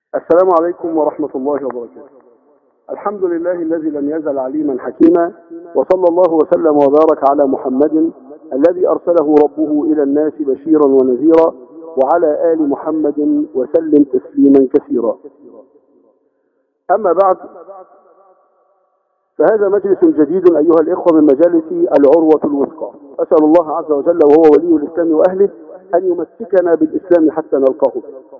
السلام عليكم ورحمة الله وبركاته الحمد لله الذي لم يزل عليما حكيما وصلى الله وسلم وبارك على محمد الذي أرسله ربه إلى الناس بشيرا ونذيرا وعلى آل محمد وسلم تسليما كثيرا أما بعد فهذا مجلس جديد أيها الإخوة من مجالس العروة الوثقى أسأل الله عز وجل وهو ولي الإسلام وأهله أن يمسكنا بالإسلام حتى نلقاه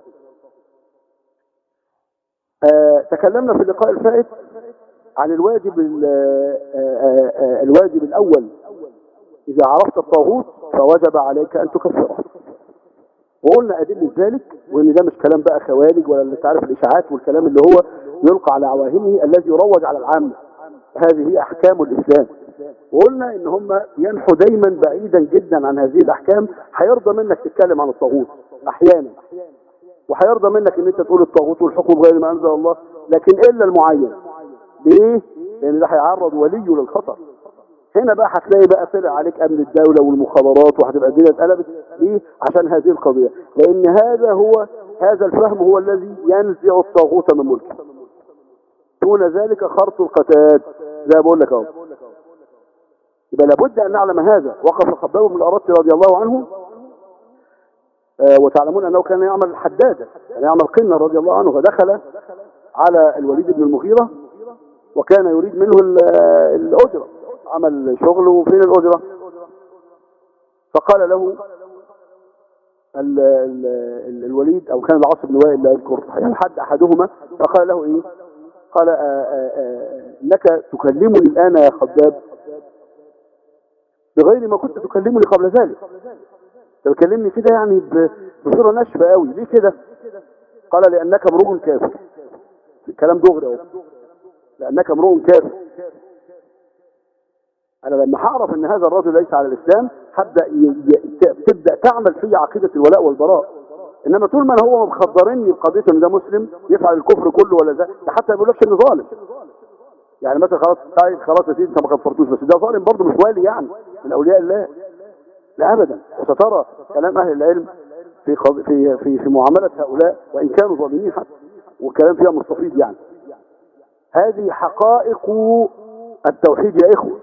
آه تكلمنا في اللقاء الفائت عن الواجب آه آه الواجب الأول إذا عرفت الطاغوت فوجب عليك أن تكفره وقلنا أدلة ذلك وإن ده مش كلام بقى خوارج ولا اللي تعرف الإشاعات والكلام اللي هو يلقى على عواهنه الذي يروج على العامة هذه هي أحكام الإسلام وقلنا إن هم ينحوا دايما بعيدا جدا عن هذه الأحكام هيرضى منك تتكلم عن الطاغوت أحيانا وهيرضى منك ان انت تقول الطاغوت والحكم بغير ما انزل الله لكن الا المعين ليه لان ده هيعرض وليه للخطر هنا بقى هتلاقي بقى طلع عليك امن الدولة والمخابرات وهتبقى الدنيا اتقلبت ليه عشان هذه القضية لان هذا هو هذا الفهم هو الذي ينزع الطاغوت من ملكه دون ذلك خرط القتاد زي ما بقول لك اهو يبقى لابد ان نعلم هذا وقف الخباب بن الارت رضي الله عنه وتعلمون أنه كان يعمل حدادا كان يعمل قنة رضي الله عنه فدخل على الوليد بن المغيرة وكان يريد منه الأجرة عمل شغل وفين الأجرة فقال له ال ال ال الوليد أو كان العاص بن وائل لا يذكر يعني حد أحدهما فقال له إيه قال آآ آآ لك تكلمني الآن يا خباب بغير ما كنت تكلمني قبل ذلك انت بتكلمني كده يعني بصوره ناشفه قوي ليه كده قال لانك امرؤ كافر الكلام دغري اهو لانك امرؤ كافر انا لما هعرف ان هذا الرجل ليس على الاسلام هبدا تبدا تعمل في عقيده الولاء والبراء انما طول ما هو مخدرني بقضيه ان ده مسلم يفعل الكفر كله ولا ده ده حتى ما بيقولكش انه ظالم يعني مثلا خلاص خلاص يا سيدي انت ما كفرتوش بس ده ظالم برضه مش والي يعني من اولياء الله لا ابدا وسترى كلام اهل العلم في في في في معامله هؤلاء وان كانوا ظالمين حتى والكلام فيها مستفيض يعني هذه حقائق التوحيد يا اخوه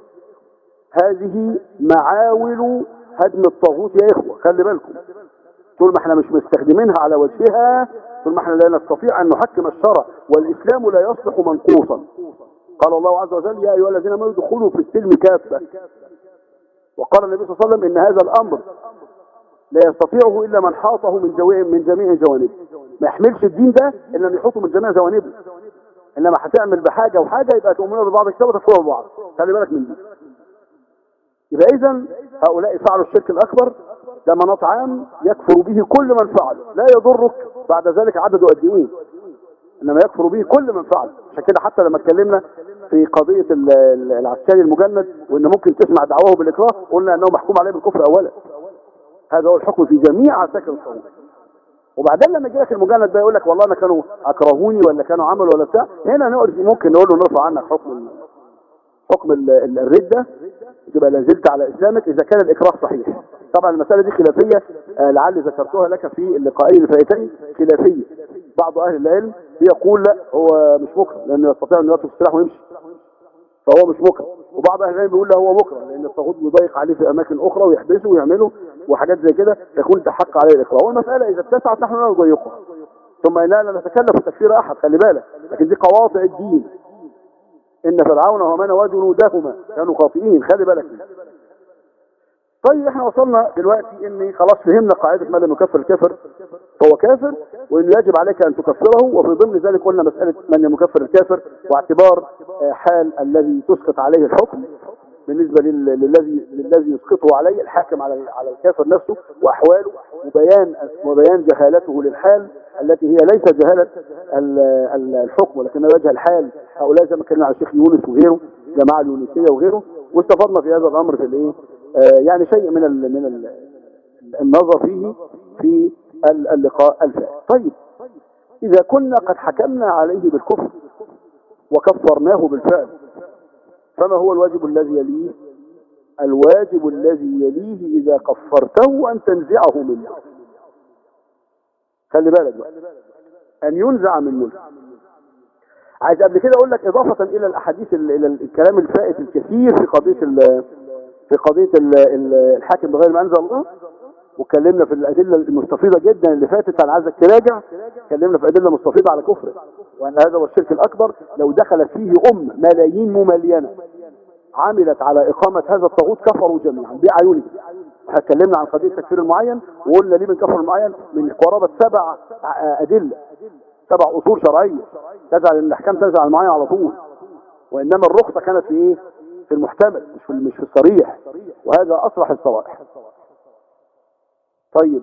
هذه معاول هدم الطاغوت يا اخوه خلي بالكم طول ما احنا مش مستخدمينها على وجهها طول ما احنا لا نستطيع ان نحكم الشرع والاسلام لا يصلح منقوصا قال الله عز وجل يا ايها الذين امنوا ادخلوا في السلم كافه وقال النبي صلى الله عليه وسلم ان هذا الامر لا يستطيعه الا من حاطه من جميع من جميع جوانبه ما يحملش الدين ده الا ان يحطه من جميع جوانبه انما هتعمل بحاجه وحاجه يبقى تؤمنون ببعض الكتاب وتكفروا ببعض خلي بالك من دي يبقى اذا هؤلاء فعلوا الشرك الاكبر ده مناط عام يكفر به كل من فعله لا يضرك بعد ذلك عدده قد ايه انما يكفر به كل من فعل عشان كده حتى لما اتكلمنا في قضية العسكري المجند وان ممكن تسمع دعواه بالاكراه قلنا انه محكوم عليه بالكفر اولا هذا هو الحكم في جميع عساكر الصوم وبعدين لما يجي لك المجند ده يقول لك والله انا كانوا اكرهوني ولا كانوا عملوا ولا بتاع هنا ممكن نقول له نرفع عنك حكم حكم الردة تبقى لازلت على اسلامك اذا كان الاكراه صحيح طبعا المسألة دي خلافية آه لعلي ذكرتها لك في اللقاءين الفائتين خلافية بعض اهل العلم يقول لا هو مش مكره لانه يستطيع انه يترك السلاح ويمشي فهو مش مكره وبعض اهل العلم بيقول لا هو مكره لان الطاغوت بيضيق عليه في اماكن اخرى ويحبسه ويعمله وحاجات زي كده يكون تحق عليه الاكراه والمساله اذا اتسعت نحن لا نضيقها ثم لا نتكلف في تكفير احد خلي بالك لكن دي قواطع الدين ان فرعون وهامان وجنودهما كانوا خاطئين خلي بالك منه طيب احنا وصلنا دلوقتي ان خلاص فهمنا قاعدة ما لم يكفر الكافر فهو كافر وانه يجب عليك ان تكفره وفي ضمن ذلك قلنا مسألة من لم يكفر الكافر واعتبار حال الذي تسقط عليه الحكم بالنسبة للذي للذي يسقطه عليه الحاكم على على الكافر نفسه واحواله وبيان وبيان جهالته للحال التي هي ليست جهالة الحكم ولكنها وجه الحال هؤلاء زي ما اتكلمنا على الشيخ يونس وغيره جماعة اليونسية وغيره واستفدنا في هذا الامر في الايه آه يعني شيء من ال من ال النظر فيه في اللقاء الفائت طيب إذا كنا قد حكمنا عليه بالكفر وكفرناه بالفعل فما هو الواجب الذي يليه الواجب الذي يليه إذا كفرته أن تنزعه منه خلي بالك بقى ان ينزع من ملكه عايز قبل كده اقول لك اضافة الى الاحاديث ال- الى الكلام الفائت الكثير في قضية ال- في قضية ال- ال- الحاكم بغير ما انزل الله واتكلمنا في الادله المستفيضه جدا اللي فاتت انا عايزك تراجع اتكلمنا في ادله مستفيضه على كفره وان هذا هو الشرك الاكبر لو دخلت فيه امه ملايين مملينه عملت على اقامه هذا الطاغوت كفروا جميعا باعينهم احنا اتكلمنا عن قضيه التكفير المعين وقلنا ليه من كفر المعين من قرابه سبع ع- ادله سبع اصول شرعيه تجعل ان الاحكام تنزل على المعين على طول وانما الرخصه كانت في ايه في المحتمل مش في مش في الصريح وهذا اصرح الصرائح طيب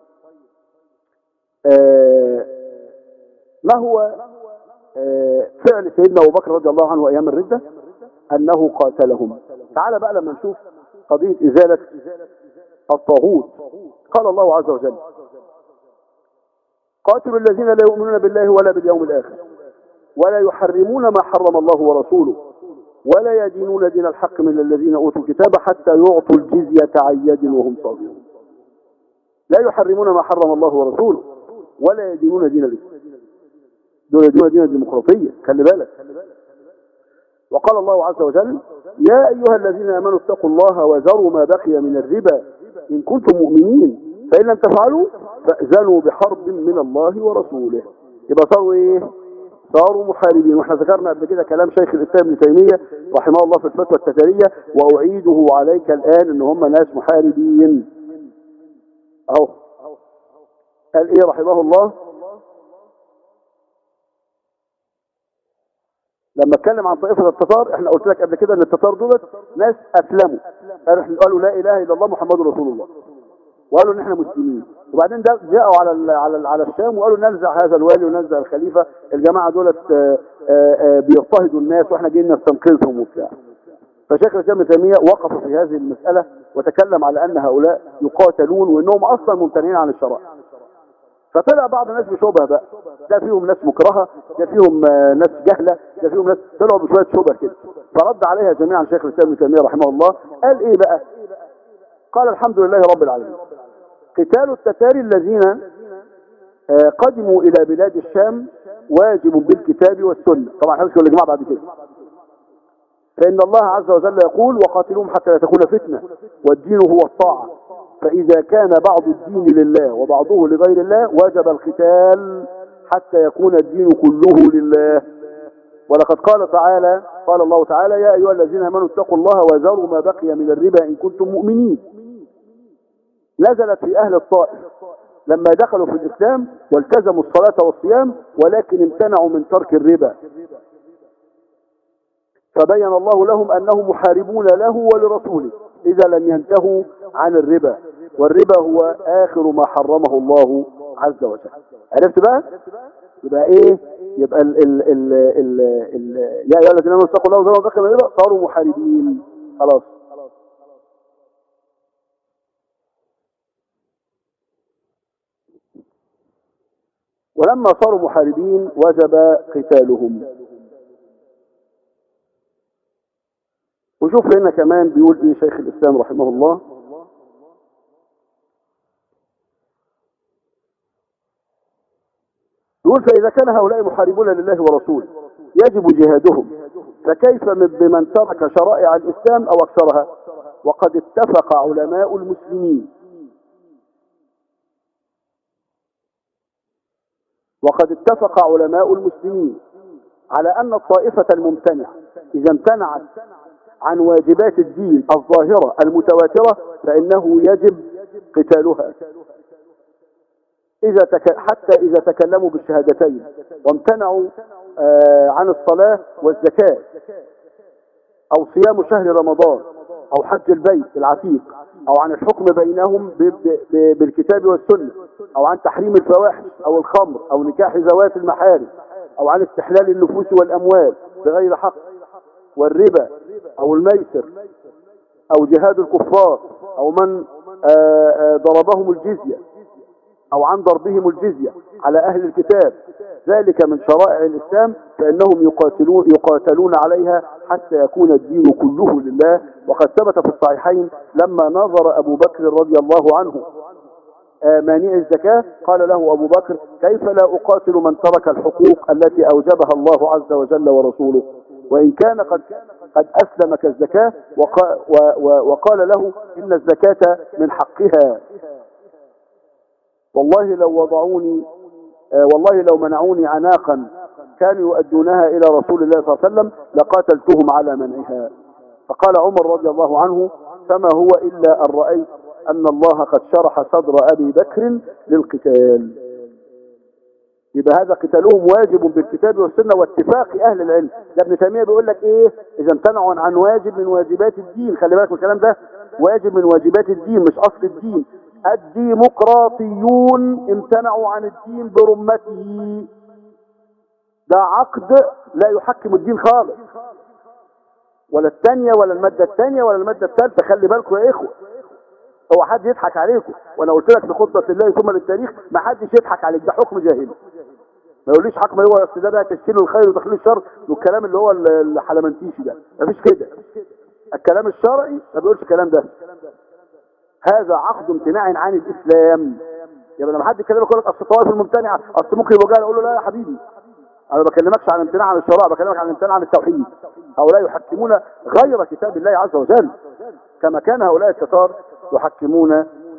آه ما هو آه فعل سيدنا ابو بكر رضي الله عنه ايام الرده انه قاتلهم تعال بقى لما نشوف قضيه ازاله الطاغوت قال الله عز وجل قاتلوا الذين لا يؤمنون بالله ولا باليوم الاخر ولا يحرمون ما حرم الله ورسوله ولا يدينون دين الحق من الذين اوتوا الكتاب حتى يعطوا الجزيه عن يد وهم صاغرون لا يحرمون ما حرم الله ورسوله ولا يدينون دين الاسلام دول يدينون دين الديمقراطيه خلي بالك وقال الله عز وجل يا ايها الذين امنوا اتقوا الله وذروا ما بقي من الربا ان كنتم مؤمنين فان لم تفعلوا فاذنوا بحرب من الله ورسوله يبقى صاروا ايه صاروا محاربين واحنا ذكرنا قبل كده كلام شيخ الاسلام ابن تيميه رحمه الله في الفتوى التتاريه واعيده عليك الان ان هم ناس محاربين اهو قال ايه رحمه الله لما اتكلم عن طائفه التتار احنا قلت لك قبل كده ان التتار دولت ناس اسلموا قالوا قالوا لا اله الا الله محمد رسول الله وقالوا ان احنا مسلمين وبعدين ده جاءوا على ال على ال على الشام وقالوا ننزع هذا الوالي وننزع الخليفه الجماعه دولت آه، آه، آه، بيضطهدوا الناس واحنا جايين نستنقذهم وبتاع فشيخ الاسلام ابن تيميه وقف في هذه المساله وتكلم على ان هؤلاء يقاتلون وانهم اصلا ممتنعين عن الشرائع فطلع بعض الناس بشبهه بقى ده فيهم ناس مكرهه ده فيهم آه، ناس جهله ده فيهم ناس طلعوا بشويه شبه كده فرد عليها جميعا شيخ الاسلام ابن تيميه رحمه الله قال ايه بقى قال الحمد لله رب العالمين قتال التتاري الذين آه، قدموا الى بلاد الشام واجب بالكتاب والسنه طبعا هنذكر الاجماع بعد كده فإن الله عز وجل يقول وقاتلوهم حتى لا تكون فتنة والدين هو الطاعة فإذا كان بعض الدين لله وبعضه لغير الله وجب القتال حتى يكون الدين كله لله ولقد قال تعالى قال الله تعالى يا أيها الذين آمنوا اتقوا الله وذروا ما بقي من الربا إن كنتم مؤمنين نزلت في أهل الطائف لما دخلوا في الإسلام والتزموا الصلاة والصيام ولكن امتنعوا من ترك الربا فبين الله لهم أنهم محاربون له ولرسوله إذا لم ينتهوا عن الربا والربا هو آخر ما حرمه الله عز وجل عرفت بقى يبقى ايه يبقى ال ال ال ال ال يا ايها الذين امنوا اتقوا الله وذروا دخل الربا صاروا محاربين خلاص ولما صاروا محاربين وجب قتالهم وشوف هنا كمان بيقول ايه شيخ الاسلام رحمه الله يقول فاذا كان هؤلاء محاربون لله ورسوله يجب جهادهم فكيف من- بمن ترك شرائع الاسلام او اكثرها وقد اتفق علماء المسلمين وقد اتفق علماء المسلمين على أن الطائفة الممتنعة إذا امتنعت عن واجبات الدين الظاهرة المتواترة فإنه يجب قتالها إذا تك... حتى إذا تكلموا بالشهادتين وامتنعوا آه عن الصلاة والزكاة أو صيام شهر رمضان أو حج البيت العتيق أو عن الحكم بينهم ب... ب... ب... بالكتاب والسنة أو عن تحريم الفواحش أو الخمر أو نكاح ذوات المحارم أو عن استحلال النفوس والأموال بغير حق والربا أو الميسر أو جهاد الكفار أو من آه، آه، ضربهم الجزية أو عن ضربهم الجزية على أهل الكتاب ذلك من شرائع الإسلام فإنهم يقاتلون, يقاتلون عليها حتى يكون الدين كله لله وقد ثبت في الصحيحين لما نظر أبو بكر رضي الله عنه آه، مانع الزكاة قال له أبو بكر كيف لا أقاتل من ترك الحقوق التي أوجبها الله عز وجل ورسوله وإن كان قد قد أسلم كالزكاة وقا و و وقال له إن الزكاة من حقها والله لو وضعوني آه، والله لو منعوني عناقا كانوا يؤدونها إلى رسول الله صلى الله عليه وسلم لقاتلتهم على منعها فقال عمر رضي الله عنه فما هو إلا أن رأيت أن الله قد شرح صدر أبي بكر للقتال يبقى هذا قتالهم واجب بالكتاب والسنة واتفاق أهل العلم ده ابن تيمية بيقول لك إيه إذا امتنعوا عن واجب من واجبات الدين خلي بالك من الكلام ده واجب من واجبات الدين مش أصل الدين الديمقراطيون امتنعوا عن الدين برمته ده عقد لا يحكم الدين خالص ولا الثانية ولا المادة الثانية ولا المادة الثالثة خلي بالكم يا إخوة هو حد يضحك عليكم وانا قلت لك في خطبه الله ثم للتاريخ ما حدش يضحك عليك ده حكم جاهلي ما يقوليش حكم هو اصل ده بقى تشكيل الخير وتخليل الشر والكلام اللي هو الحلمنتيشي ده مفيش كده الكلام الشرعي ما بيقولش الكلام ده هذا عقد امتناع عن الاسلام يبقى لما حد يكلمك يقول لك اصل الطوائف الممتنعه اصل ممكن يبقى جاي اقول له لا يا حبيبي انا ما بكلمكش عن امتناع عن الشرع بكلمك عن الامتناع عن التوحيد هؤلاء يحكمون غير كتاب الله عز وجل كما كان هؤلاء التتار يحكمون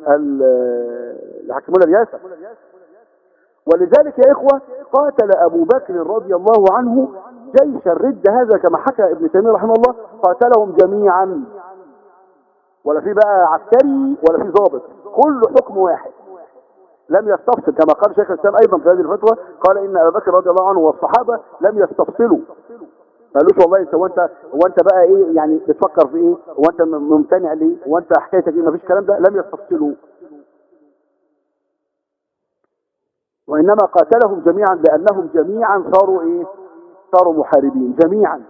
يحكمون الياسر ولذلك يا إخوة قاتل أبو بكر رضي الله عنه جيش الرد هذا كما حكى ابن تيمية رحمه الله قاتلهم جميعا ولا في بقى عسكري ولا في ضابط كل حكم واحد لم يستفصل كما قال شيخ الاسلام ايضا في هذه الفتوى قال ان ابا بكر رضي الله عنه والصحابه لم يستفصلوا ما قالوش والله انت وانت هو انت بقى ايه يعني بتفكر في ايه هو انت ممتنع ليه هو انت حكايتك ايه مفيش الكلام ده لم يستفصلوا وانما قاتلهم جميعا لانهم جميعا صاروا ايه صاروا محاربين جميعا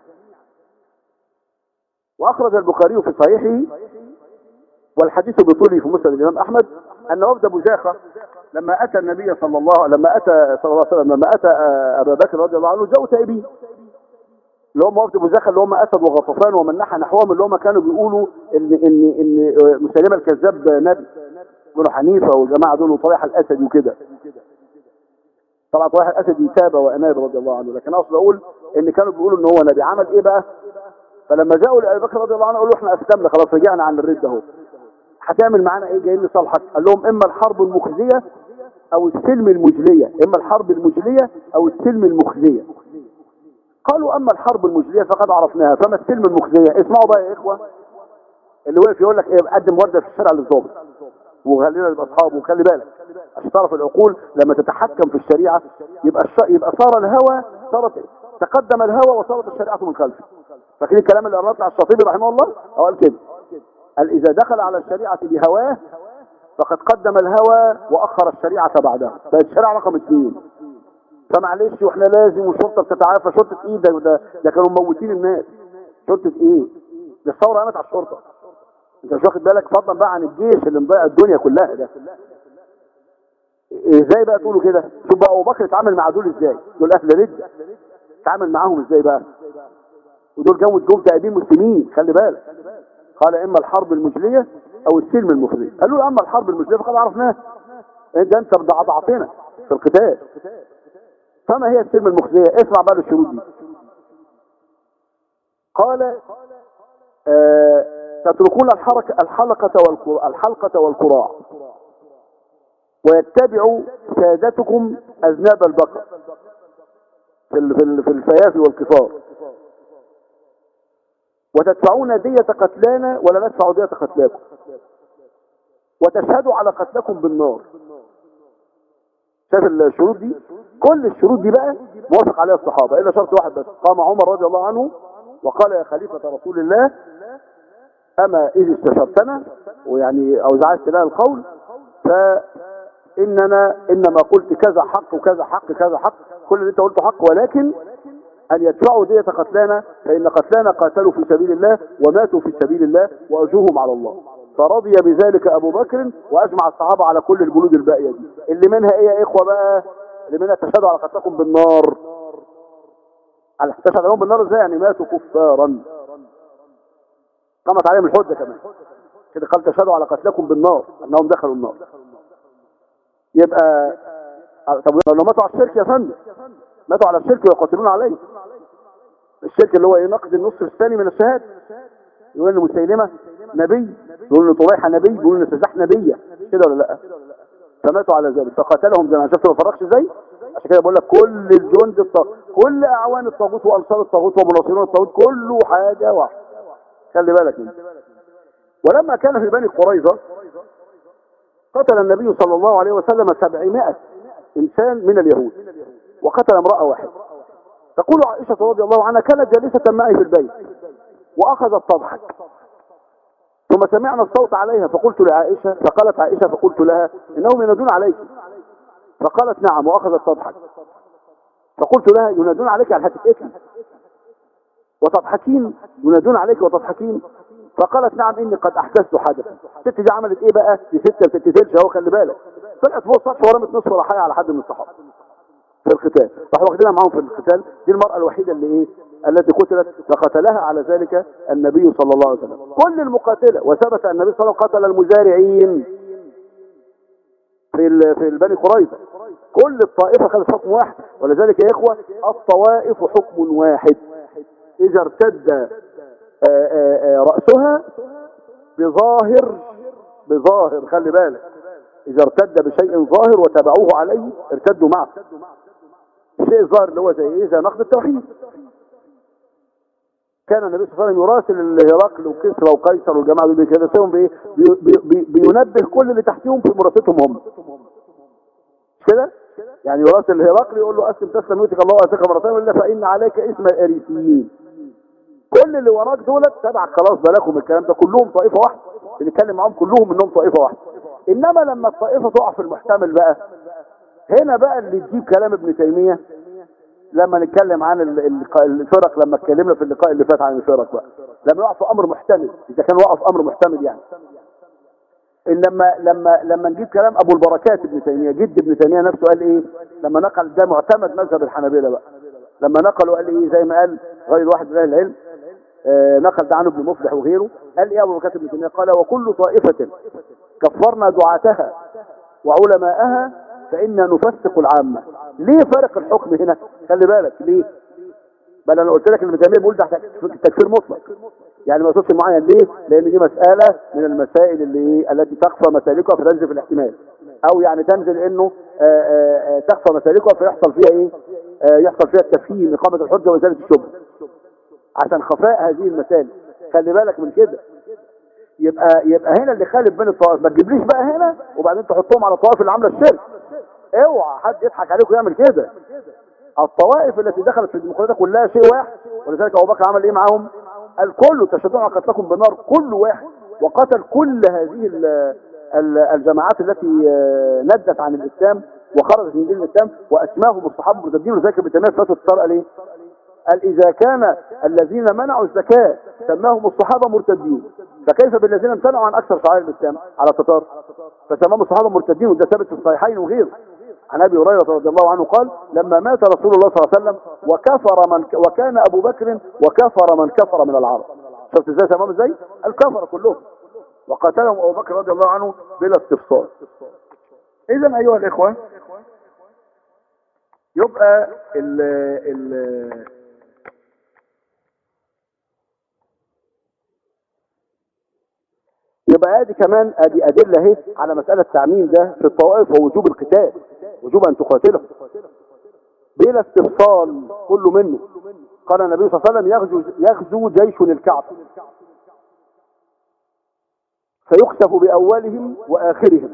واخرج البخاري في صحيحه والحديث بطوله في مسند الامام احمد ان وفد بزاخه لما اتى النبي صلى الله لما اتى صلى الله عليه وسلم لما اتى ابا بكر رضي الله عنه جاءوا تائبين اللي هم وفد بزاخه اللي هم اسد وغطفان ومن نحى نحوهم اللي هم كانوا بيقولوا ان ان ان مسلمه الكذاب نبي بنو حنيفه والجماعه دول وطليحه الاسد وكده طلع طليحه الاسد تاب واناب رضي الله عنه لكن اقصد اقول ان كانوا بيقولوا ان هو نبي عمل ايه بقى فلما جاءوا لابي بكر رضي الله عنه قالوا احنا اسلمنا خلاص رجعنا عن الرد اهو هتعمل معانا ايه جايين لصالحك قال لهم اما الحرب المخزيه او السلم المجليه اما الحرب المجليه او السلم المخزيه قالوا اما الحرب المجليه فقد عرفناها فما السلم المخزيه اسمعوا بقى يا اخوه اللي واقف يقول لك ايه قدم ورده في الشارع للظابط وخلينا نبقى اصحاب وخلي بالك عشان تعرف العقول لما تتحكم في الشريعه يبقى الش... يبقى صار الهوى صارت تقدم الهوى وصارت الشريعه من خلفه فاكرين الكلام اللي قرأت الشاطبي رحمه الله هو قال كده قال اذا دخل على الشريعه بهواه فقد قدم الهوى واخر الشريعه بعدها فالشريعه رقم اثنين فمعلش واحنا لازم والشرطه بتتعافى شرطه ايه ده ده, ده كانوا مموتين الناس شرطه ايه ده الثوره قامت على الشرطه انت مش واخد بالك فضلا بقى عن الجيش اللي مضيع الدنيا كلها ده ازاي بقى تقولوا كده شوف بقى ابو بكر اتعامل مع دول ازاي دول اهل رده اتعامل معاهم ازاي بقى ودول جو جم تأبين مسلمين خلي بالك قال اما الحرب المجليه او السلم المخزي قالوا له اما الحرب المجليه فقد عرفناها انت انت ضعضعتنا في القتال فما هي السلم المخزيه اسمع بقى الشروط دي قال آه تتركون الحركة الحلقة والكراع الحلقة والكراع ويتبع سادتكم أذناب البقر في في الفيافي والكفار وتدفعون دية قتلانا ولا ندفع دية قتلاكم وتشهدوا على قتلكم بالنار شايف الشروط دي كل الشروط دي بقى موافق عليها الصحابة إلا شرط واحد بس قام عمر رضي الله عنه وقال يا خليفة رسول الله أما إذ استشرتنا ويعني أو زعزت لها القول فإننا إنما قلت كذا حق وكذا حق كذا حق كل اللي أنت قلته حق ولكن أن يدفعوا دية قتلانا فإن قتلانا قاتلوا في سبيل الله وماتوا في سبيل الله وأجوهم على الله فرضي بذلك أبو بكر وأجمع الصحابة على كل الجنود الباقية دي اللي منها إيه يا إخوة بقى اللي منها تشهدوا على قتلكم بالنار على تشهد عليهم بالنار إزاي يعني ماتوا كفارا قامت عليهم الحجة كمان كده قال تشهدوا على قتلكم بالنار أنهم دخلوا النار يبقى طب لو ماتوا على الشرك يا فندم ماتوا على الشرك ويقاتلون عليه الشرك اللي هو ايه نقد النصف الثاني من الشهاده يقول ان مسيلمه نبي يقول ان طليحه نبي يقول ان سزاح نبيه كده ولا لا فماتوا على ذلك فقاتلهم جماعه شفت ما فرقش ازاي عشان كده بقول لك كل الجند الطاغوت كل اعوان الطاغوت وانصار الطاغوت ومناصرين الطاغوت كله حاجه واحده خلي بالك منه ولما كان في بني قريظه قتل النبي صلى الله عليه وسلم سبعمائة إنسان من اليهود وقتل امرأة واحدة تقول عائشة رضي الله عنها كانت جالسة معي في البيت وأخذت تضحك ثم سمعنا الصوت عليها فقلت لعائشة فقالت عائشة فقلت لها إنهم ينادون عليك فقالت نعم وأخذت تضحك فقلت لها ينادون عليك على هتتقتل وتضحكين ينادون عليك وتضحكين فقالت نعم اني قد احدثت حدثا الست دي عملت ايه بقى دي ست ما بتتقتلش اهو خلي بالك طلعت فوق السطح ورمت نصف رحايا على حد من الصحابه في القتال راحوا واخدينها معاهم في القتال دي المرأة الوحيدة اللي ايه التي قتلت فقتلها على ذلك النبي صلى الله عليه وسلم كل المقاتلة وثبت أن النبي صلى الله عليه وسلم قتل المزارعين في ال- في البني قريظة كل الطائفة خدت حكم واحد ولذلك يا إخوة الطوائف حكم واحد إذا ارتد آه، آه، آه، رأسها بظاهر بظاهر خلي بالك إذا ارتد بشيء ظاهر وتبعوه عليه ارتدوا معه الشيء الظاهر اللي هو زي ايه زي نقد التوحيد كان النبي صلى الله عليه وسلم يراسل الهرقل وكسرى وقيصر والجماعه دول بيكلمهم بايه بي بي بي بينبه كل اللي تحتهم في مراستهم هم مش كده يعني يراسل الهرقل يقول له اسلم تسلم يؤتك الله واسك مرتين الا فان عليك اسم الاريسيين كل اللي وراك دولت تبعك خلاص بلاكم الكلام ده كلهم طائفه واحده بنتكلم معاهم كلهم انهم طائفه واحده انما لما الطائفه تقع في المحتمل بقى هنا بقى اللي تجيب كلام ابن تيميه لما نتكلم عن ال- ال- الفرق لما اتكلمنا في اللقاء اللي فات عن الفرق بقى لما يقع في امر محتمل اذا كان وقع في امر محتمل يعني ان لما لما لما نجيب كلام ابو البركات ابن تيميه جد ابن تيميه نفسه قال ايه لما نقل ده معتمد مذهب الحنابلة بقى لما نقلوا قال ايه زي ما قال غير واحد من اهل العلم آه، نقل ده عنه ابن مفلح وغيره قال ايه ابو البركات ابن تيميه قال وكل طائفه كفرنا دعاتها وعلماءها فإنا نفسق العامة ليه فرق الحكم هنا خلي بالك ليه بل انا قلت لك ان ابن تيميه بيقول ده تكفير مطلق يعني ما يقصدش معين ليه لان دي مساله من المسائل اللي ايه التي تخفى مسالكها فتنزل في الاحتمال او يعني تنزل انه آه، آه، آه، تخفى مسالكها فيحصل فيها ايه آه، يحصل فيها التفهيم اقامه الحجه وازاله الشبهه عشان خفاء هذه المسائل خلي بالك من كده يبقى يبقى هنا اللي خالف بين الطوائف ما تجيبليش بقى هنا وبعدين تحطهم على الطوائف اللي عامله الشرك اوعى حد يضحك عليكم ويعمل كده الطوائف التي دخلت في الديمقراطيه كلها شيء واحد ولذلك ابو بكر عمل ايه معاهم قال كله تشهدون على قتلكم بالنار كل واحد وقتل كل هذه ال- ال- الجماعات التي آه، ندت عن الاسلام وخرجت من دين الاسلام واسماهم الصحابه المرتدين ولذلك ابن تيميه في فتوى الطارئه ليه؟ قال اذا كان الذين منعوا الزكاه سماهم الصحابه مرتدين فكيف بالذين امتنعوا عن اكثر شعائر الاسلام على التتار فسماهم الصحابه مرتدين وده ثابت في الصحيحين وغيره عن ابي هريره رضي الله عنه قال لما مات رسول الله صلى الله عليه وسلم وكفر من وكان ابو بكر وكفر من كفر من العرب شفت ازاي سماهم ازاي الكفر كلهم وقاتلهم ابو بكر رضي الله عنه بلا استفسار اذا ايها الاخوه يبقى ال ال يبقى ادي كمان ادي ادله اهي على مساله تعميم ده في الطوائف ووجوب القتال وجوب ان تقاتلهم بلا استفصال كل منه قال النبي صلى الله عليه وسلم يغزو يغزو جيش الكعبه فيخسف باولهم واخرهم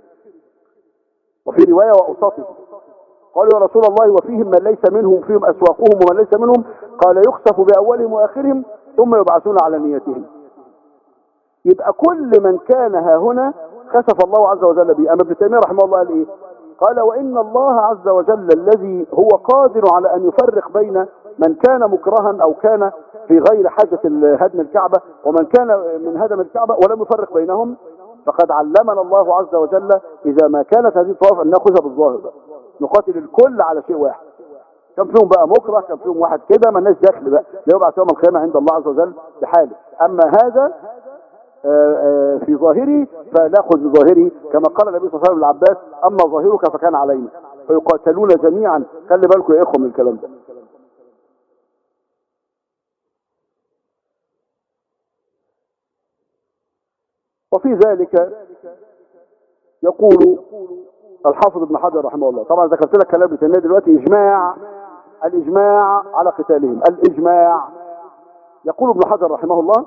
وفي روايه واوسطهم قالوا يا رسول الله وفيهم من ليس منهم فيهم اسواقهم ومن ليس منهم قال يخسف باولهم واخرهم ثم يبعثون على نيتهم يبقى كل من كان ها هنا خسف الله عز وجل به أما ابن تيمية رحمه الله قال إيه قال وإن الله عز وجل الذي هو قادر على أن يفرق بين من كان مكرها أو كان في غير حاجة هدم الكعبة ومن كان من هدم الكعبة ولم يفرق بينهم فقد علمنا الله عز وجل إذا ما كانت هذه الطوائف أن نأخذها بالظاهر بقى. نقاتل الكل على شيء واحد كان فيهم بقى مكره كان فيهم واحد كده ما الناس داخل بقى لا يبعث يوم القيامة عند الله عز وجل بحاله أما هذا آه، آه، في ظاهره فناخذ بظاهره كما قال النبي صلى الله عليه وسلم للعباس اما ظاهرك فكان علينا فيقاتلون جميعا خلي بالكم يا اخوه من الكلام ده وفي ذلك يقول الحافظ ابن حجر رحمه الله طبعا ذكرت لك كلام ابن تيميه دلوقتي اجماع الاجماع على قتالهم الاجماع يقول ابن حجر رحمه الله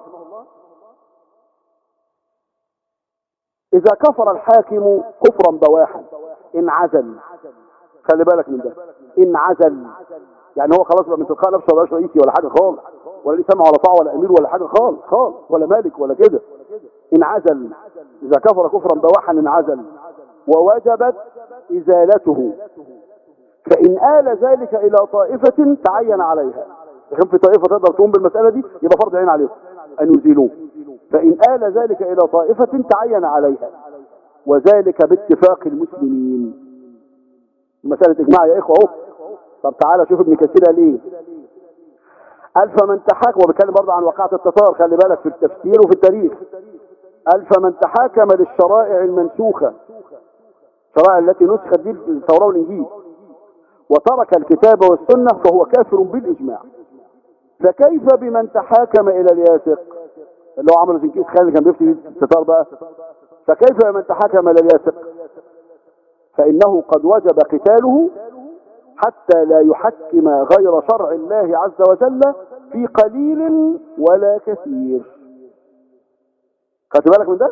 اذا كفر الحاكم كفرا بواحا انعزل خلي بالك من ده انعزل يعني هو خلاص بقى من تلقاء نفسه ولا رئيسي ولا حاجه خالص ولا ليه سمع ولا طاعه ولا امير ولا حاجه خالص خالص ولا مالك ولا كده انعزل اذا كفر كفرا بواحا انعزل ووجبت ازالته فان آل ذلك الى طائفه تعين عليها لكن في طائفه تقدر تقوم بالمساله دي يبقى فرض عين عليهم ان يزيلوه فان آل ذلك الى طائفه تعين عليها وذلك باتفاق المسلمين مساله اجماع يا اخوه اهو طب تعالى شوف ابن كثير قال ايه قال فمن تحاكم وبيتكلم برضه عن وقعة التتار خلي بالك في التفسير وفي التاريخ قال فمن تحاكم للشرائع المنسوخة الشرائع التي نسخت دي التوراة والإنجيل وترك الكتاب والسنة فهو كافر بالإجماع فكيف بمن تحاكم إلى الياسق اللي هو عمرو زنكيز خالد كان بيفتي التتار بقى فكيف بمن تحاكم إلى الياسق فإنه قد وجب قتاله حتى لا يحكم غير شرع الله عز وجل في قليل ولا كثير خدت بالك من ده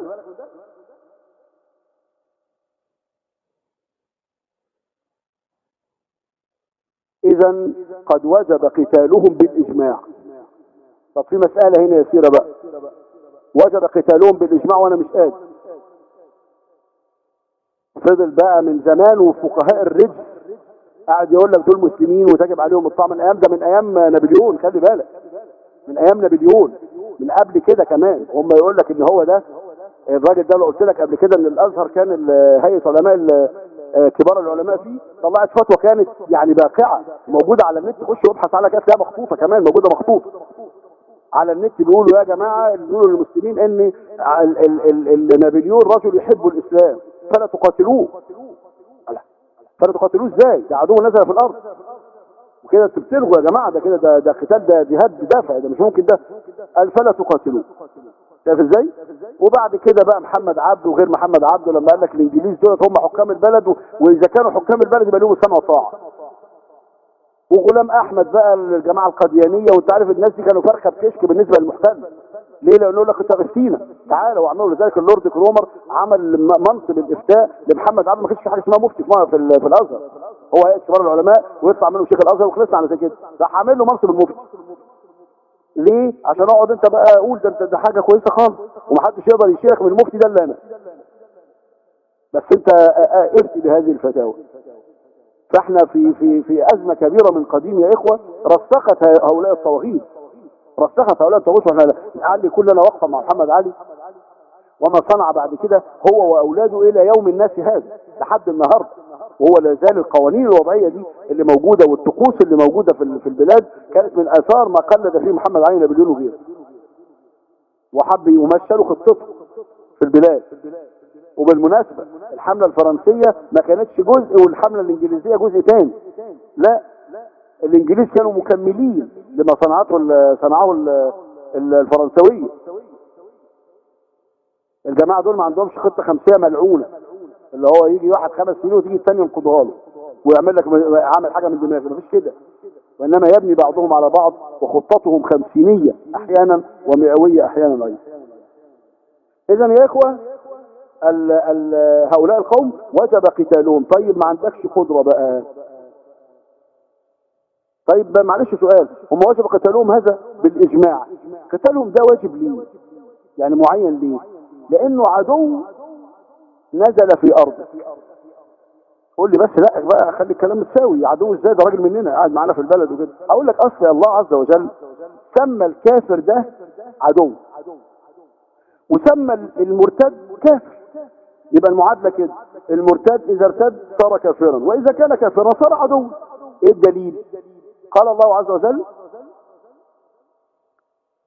اذا قد وجب قتالهم بالاجماع طب في مسألة هنا يسيرة بقى وجب قتالهم بالاجماع وانا مش قادر فضل بقى من زمان وفقهاء الرجل قاعد يقول لك دول مسلمين وتجب عليهم الطعام من ايام ده من ايام نابليون خلي بالك من ايام نابليون من قبل كده كمان هم يقول لك ان هو ده الراجل ده اللي قلت لك قبل كده ان الازهر كان ال- هيئه علماء ال- آه، كبار العلماء فيه طلعت فتوى كانت يعني باقعه موجوده على النت خش وابحث عنها كانت لها مخطوطه كمان موجوده مخطوطه على النت بيقولوا يا جماعه بيقولوا للمسلمين ان ال- ال- ال- ال- نابليون رجل يحب الاسلام فلا تقاتلوه لا. فلا تقاتلوه ازاي ده عدو نزل في الارض وكده انتوا بتلغوا يا جماعه ده كده ده ده قتال ده جهاد بدافع ده مش ممكن ده قال فلا تقاتلوه شايف ازاي وبعد كده بقى محمد عبده وغير محمد عبده لما قال لك الانجليز دولت هم حكام البلد و- واذا كانوا حكام البلد يبقى لهم السمع والطاعه وغلام احمد بقى الجماعه القديانيه وانت عارف الناس دي كانوا فرخه بكشك بالنسبه للمحتل ليه لانه يقول لك انت غشتينا تعالى واعملوا لذلك اللورد كرومر عمل م- منصب الافتاء لمحمد عبده ما كانش في حاجه اسمها مفتي في في, ال- في الازهر هو هيئه كبار العلماء ويطلع منه شيخ الازهر وخلصنا على زي كده راح عامل له منصب المفتي ليه عشان اقعد انت بقى اقول ده انت ده حاجه كويسه خالص ومحدش يقدر يشيلك من المفتي ده الا انا بس انت افتي بهذه الفتاوى فاحنا في في في ازمه كبيره من قديم يا اخوه رسخت ه- هؤلاء الطواغيت رسخت هؤلاء الطواغيت واحنا علي كلنا وقفه مع محمد علي وما صنع بعد كده هو واولاده الى يوم الناس هذا لحد النهارده وهو لا زال القوانين الوضعيه دي اللي موجوده والطقوس اللي موجوده في ال- في البلاد كانت من اثار ما قلد فيه محمد علي نابليون وغيره وحب يمثلوا خطته في البلاد وبالمناسبة الحملة الفرنسية ما كانتش جزء والحملة الانجليزية جزء تاني لا الانجليز كانوا مكملين لما صنعته ال- صنعه ال- ال- الفرنسوية الجماعة دول ما عندهمش خطة خمسية ملعونة اللي هو يجي واحد خمس سنين وتيجي الثاني ينقضها له ويعمل لك عامل حاجة من دماغه مفيش كده وإنما يبني بعضهم على بعض وخطتهم خمسينية أحيانا ومئوية أحيانا أيضا إذا يا إخوة ال ال هؤلاء القوم وجب قتالهم طيب ما عندكش قدرة بقى طيب بقى معلش سؤال هم وجب قتالهم هذا بالإجماع قتالهم ده واجب ليه يعني معين ليه لأنه عدو نزل في أرضه قول لي بس لا بقى خلي الكلام متساوي عدو ازاي ده راجل مننا قاعد معانا في البلد وكده اقول لك اصل الله عز وجل سمى الكافر ده عدو وسمى المرتد كافر يبقى المعادلة كده المرتد إذا ارتد صار كافرا وإذا كان كافرا صار عدو إيه الدليل قال الله عز وجل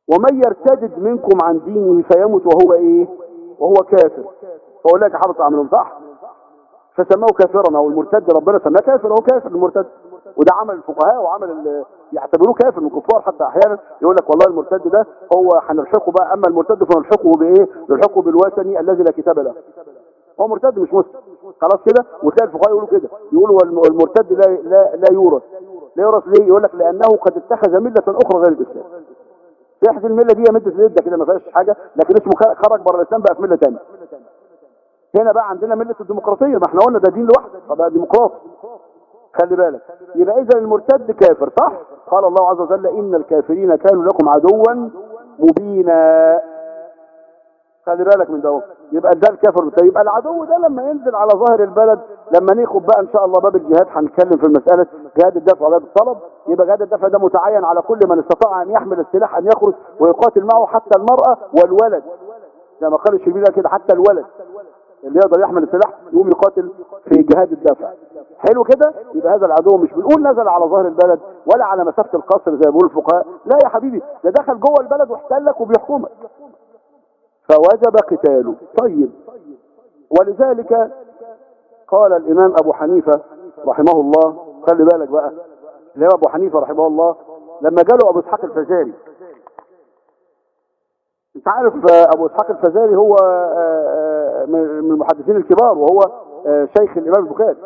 ومن يرتدد منكم عن دينه فيمت وهو ايه وهو كافر فاولئك حبط اعمالهم صح فسموه كافرا او المرتد ربنا سماه كافر هو كافر المرتد وده عمل الفقهاء وعمل ال- يعتبروه كافر من الكفار حتى احيانا يقول لك والله المرتد ده هو هنلحقه بقى اما المرتد فنلحقه بايه نلحقه بالوثني الذي لا كتاب له هو مرتد مش مسلم خلاص كده وتلاقي الفقهاء يقولوا كده يقولوا الم- المرتد لا لا لا يورث لا يورث ليه يقول لك لانه قد اتخذ مله اخرى غير الاسلام تحت المله دي مده الرده كده ما فيهاش حاجه لكن اسمه خ- خرج بره الاسلام بقى في مله ثانيه هنا بقى عندنا مله الديمقراطيه ما احنا قلنا ده دين لوحده فبقى ديمقراطي خلي بالك يبقى اذا المرتد كافر صح قال الله عز وجل ان الكافرين كانوا لكم عدوا مبينا خلي بالك من ده اهو. يبقى ده الكافر طيب يبقى العدو ده لما ينزل على ظاهر البلد لما ناخد بقى ان شاء الله باب الجهاد هنتكلم في مساله جهاد الدفع وجهاد الطلب يبقى جهاد الدفع ده متعين على كل من استطاع ان يحمل السلاح ان يخرج ويقاتل معه حتى المراه والولد زي ما قال الشربيني كده حتى الولد اللي يقدر يحمل السلاح يقوم يقاتل في جهاد الدفع حلو كده يبقى هذا العدو مش بنقول نزل على ظهر البلد ولا على مسافه القصر زي ما بيقول الفقهاء لا يا حبيبي ده دخل جوه البلد واحتلك وبيحكمك فوجب قتاله طيب ولذلك قال الامام ابو حنيفه رحمه الله خلي بالك بقى الامام ابو حنيفه رحمه الله لما جاله ابو اسحاق الفزاري انت عارف آه، ابو اسحاق الفزاري هو آه، آه، من من المحدثين الكبار وهو آه، شيخ الامام البخاري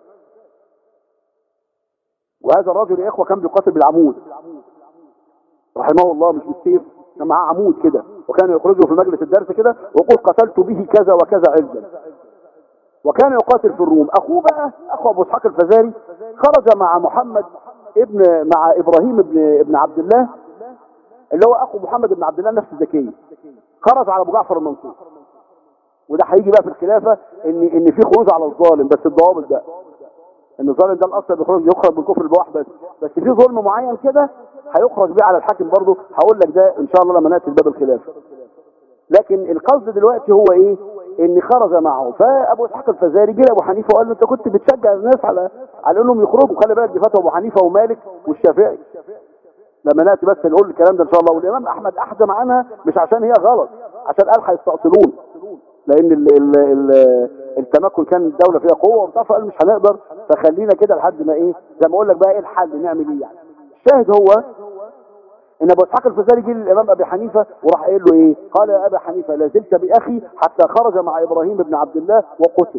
وهذا الرجل يا اخوه كان بيقاتل بالعمود رحمه الله مش بالسيف كان معاه عمود كده وكان يخرجه في مجلس الدرس كده ويقول قتلت به كذا وكذا عجلا وكان يقاتل في الروم اخوه بقى اخو ابو اسحاق الفزاري خرج مع محمد ابن مع ابراهيم ابن ابن عبد الله اللي هو اخو محمد بن عبد الله نفس الزكيه خرج على ابو جعفر المنصور وده هيجي بقى في الخلافه ان ان في خروج على الظالم بس الضوابط بقى ان الظالم ده الاصل بيخرج يخرج من كفر البواح بس بس في ظلم معين كده هيخرج بيه على الحاكم برضه هقول لك ده ان شاء الله لما ناتي باب الخلافه لكن القصد دلوقتي هو ايه ان خرج معه فابو اسحاق الفزاري جه ابو حنيفه وقال له انت كنت بتشجع الناس على على انهم يخرجوا خلي بالك دي فتوى ابو حنيفه ومالك والشافعي لما ناتي بس نقول الكلام ده ان شاء الله والامام احمد احجم عنها مش عشان هي غلط عشان قال هيستأصلون لان ال ال ال التمكن كان الدوله فيها قوه وبتاع فقال مش هنقدر فخلينا كده لحد ما ايه زي ما اقول لك بقى ايه الحل نعمل ايه يعني الشاهد هو ان ابو اسحاق الفزاري جه للامام ابي حنيفه وراح قايل له ايه قال يا ابا حنيفه لا زلت باخي حتى خرج مع ابراهيم بن عبد الله وقتل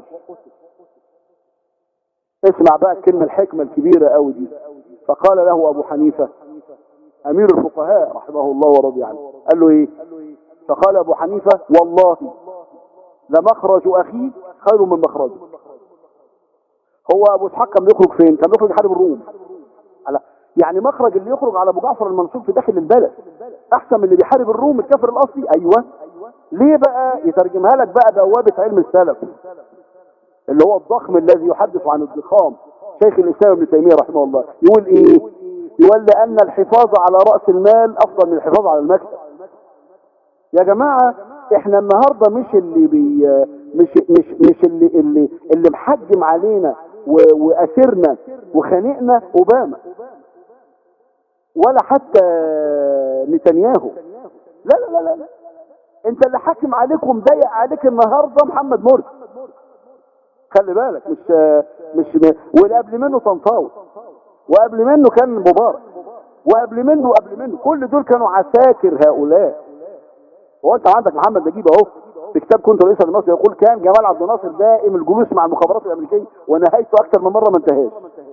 اسمع بقى الكلمه الحكمه الكبيره قوي دي فقال له ابو حنيفه امير الفقهاء رحمه الله ورضي عنه قال له ايه فقال ابو حنيفه والله لمخرج اخيك خير من مخرجه هو ابو اسحاق كان بيخرج فين كان بيخرج يحارب الروم على يعني مخرج اللي يخرج على ابو جعفر المنصور في داخل البلد احسن من اللي بيحارب الروم الكافر الاصلي ايوه ليه بقى يترجمها لك بقى بوابه علم السلف اللي هو الضخم الذي يحدث عن الضخام شيخ الاسلام ابن تيميه رحمه الله يقول ايه يقول لان الحفاظ على راس المال افضل من الحفاظ على المكسب يا جماعه احنا النهارده مش اللي بي مش مش مش اللي اللي اللي محجم علينا و- واسرنا وخانقنا اوباما ولا حتى نتنياهو لا لا لا لا, لا. انت اللي حاكم عليك ومضايق عليك النهارده محمد مرسي خلي بالك مش مش واللي قبل منه طنطاوي وقبل منه كان مبارك وقبل منه وقبل منه كل دول كانوا عساكر هؤلاء هو انت عندك محمد نجيب اهو في كتاب كنت رئيسا لمصر يقول كان جمال عبد الناصر دائم الجلوس مع المخابرات الامريكيه ونهايته اكثر من مره ما انتهاش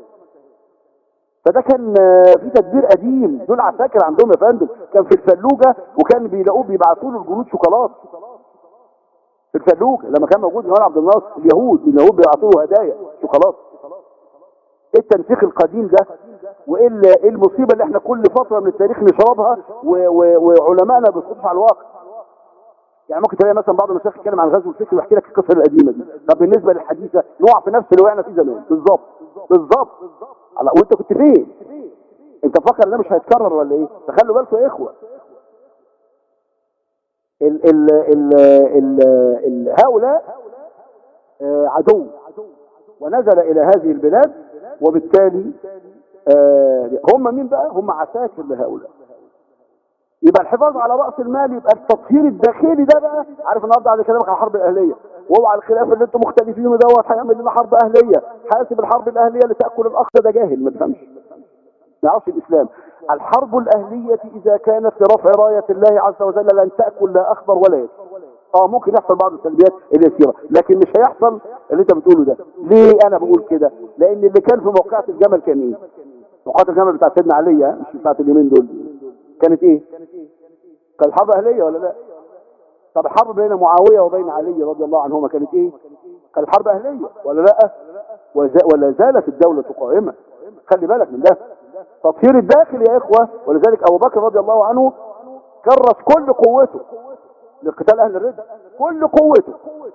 فده كان آه، في تدبير قديم دول عساكر عندهم يا فندم كان في الفلوجه وكان بيلاقوه بيبعتوا له الجنود شوكولاته في الفلوجه لما كان موجود جمال عبد الناصر اليهود اليهود بيبعتوا له هدايا شوكولاته ايه التنسيق القديم ده وايه ال- إيه المصيبه اللي احنا كل فتره من التاريخ نشربها و- و- وعلمائنا بيسقطوا على الواقع يعني ممكن تلاقي مثلا بعض المشايخ يتكلم عن غزو الفكر ويحكي لك القصه القديمه دي طب بالنسبه للحديثه نقع في نفس اللي وقعنا فيه زمان بالظبط بالظبط على وانت كنت فين انت فاكر ان ده مش هيتكرر ولا ايه فخلوا بالكم يا اخوه ال ال ال ال ال هؤلاء آه، عدو ونزل الى هذه البلاد وبالتالي آه، هم مين بقى هم عساكر لهؤلاء يبقى الحفاظ على رأس المال يبقى التطهير الداخلي ده بقى عارف النهارده عايز اكلمك على الحرب الاهليه واوعى الخلاف اللي انتم مختلفين دوت هيعمل لنا حرب اهليه حاسب الحرب الاهليه اللي تاكل الاخ ده جاهل ما تفهمش ما يعرفش الاسلام الحرب الاهليه اذا كانت لرفع رايه الله عز وجل لن تاكل لا اخضر ولا يد اه ممكن يحصل بعض السلبيات اليسيره لكن مش هيحصل اللي انت بتقوله ده ليه انا بقول كده لان اللي كان في موقعة الجمل كان ايه موقعة الجمل بتاعت سيدنا علي ها؟ مش بتاعت اليومين دول كانت ايه كانت حرب اهليه ولا لا طب الحرب بين معاويه وبين علي رضي الله عنهما كانت ايه كانت حرب اهليه ولا لا وز- ولا زالت الدوله قائمه خلي بالك من ده تطهير الداخل يا اخوه ولذلك ابو بكر رضي الله عنه كرس كل قوته لقتال اهل الردة كل قوته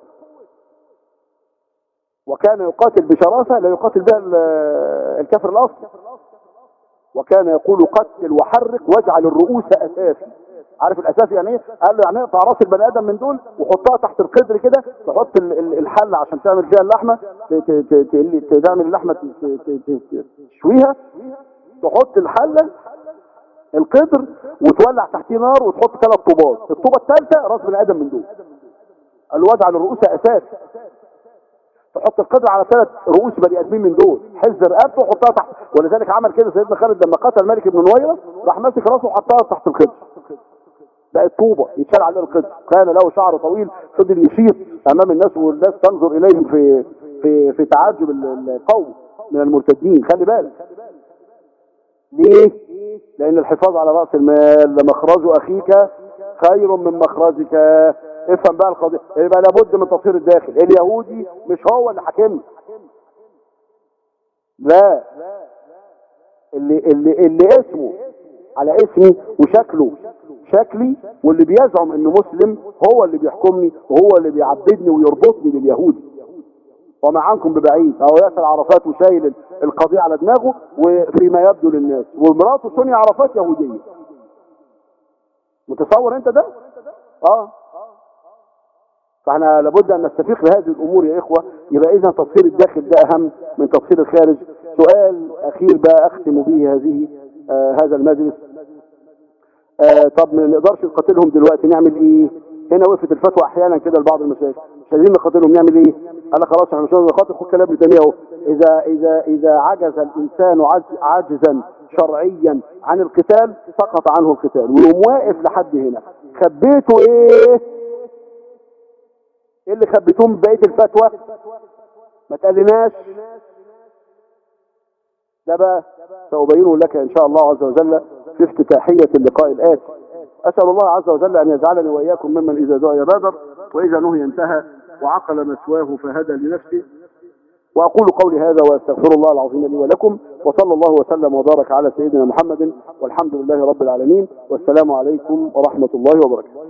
وكان يقاتل بشراسة لا يقاتل بها ال- الكافر الاصلي وكان يقول قتل وحرق واجعل الرؤوس اسافي عارف الاساس يعني ايه قال له يعني اقطع راس البني ادم من دول وحطها تحت القدر كده تحط ال- ال- الحله عشان تعمل فيها اللحمه ت- ت- ت- ت- تعمل اللحمه ت- ت- ت- ت- تشويها تحط الحله القدر وتولع تحتيه نار وتحط ثلاث طوبات الطوبه الثالثه راس بني ادم من دول قال له واجعل الرؤوس اساس تحط القدر على ثلاث رؤوس بني ادمين من دول حز رقبته وحطها تحت ولذلك عمل كده سيدنا خالد لما قتل ملك بن نويره راح ماسك راسه وحطها تحت القدر بقت طوبه يتشال عليه القدر كان له شعر طويل فضل يشيط امام الناس والناس تنظر اليه في في في تعجب ال- القوم من المرتدين خلي بالك ليه لان الحفاظ على راس المال لمخرج اخيك خير من مخرجك افهم بقى القضيه يبقى لابد من تطهير الداخل اليهودي مش هو اللي حاكمنا لا اللي اللي اللي اسمه على اسمي وشكله شكلي واللي بيزعم انه مسلم هو اللي بيحكمني وهو اللي بيعبدني ويربطني باليهودي وما عنكم ببعيد اهو ياسر عرفات وشايل القضيه على دماغه وفيما يبدو للناس ومراته سونيا عرفات يهوديه متصور انت ده اه فاحنا لابد ان نستفيق لهذه الامور يا اخوه يبقى اذا تطهير الداخل ده اهم من تطهير الخارج سؤال اخير بقى اختم به هذه آه هذا المجلس آه طب ما نقدرش نقاتلهم دلوقتي نعمل ايه هنا وقفت الفتوى احيانا كده لبعض المشايخ مش عايزين نقاتلهم نعمل ايه انا خلاص احنا مش عايزين نقاتل خد كلام ابن تيميه اهو اذا اذا اذا عجز الانسان عجز عاجزا شرعيا عن القتال سقط عنه القتال ويقوم واقف لحد هنا خبيته ايه ايه اللي خبيتوه من بقيه الفتوى ما تقلناش ده بقى سأبينه لك إن شاء الله عز وجل في افتتاحية اللقاء الآتي أسأل الله عز وجل أن يجعلني وإياكم ممن إذا دعي بادر وإذا نهي انتهى وعقل مسواه فهدى لنفسه وأقول قولي هذا وأستغفر الله العظيم لي ولكم وصلى الله وسلم وبارك على سيدنا محمد والحمد لله رب العالمين والسلام عليكم ورحمة الله وبركاته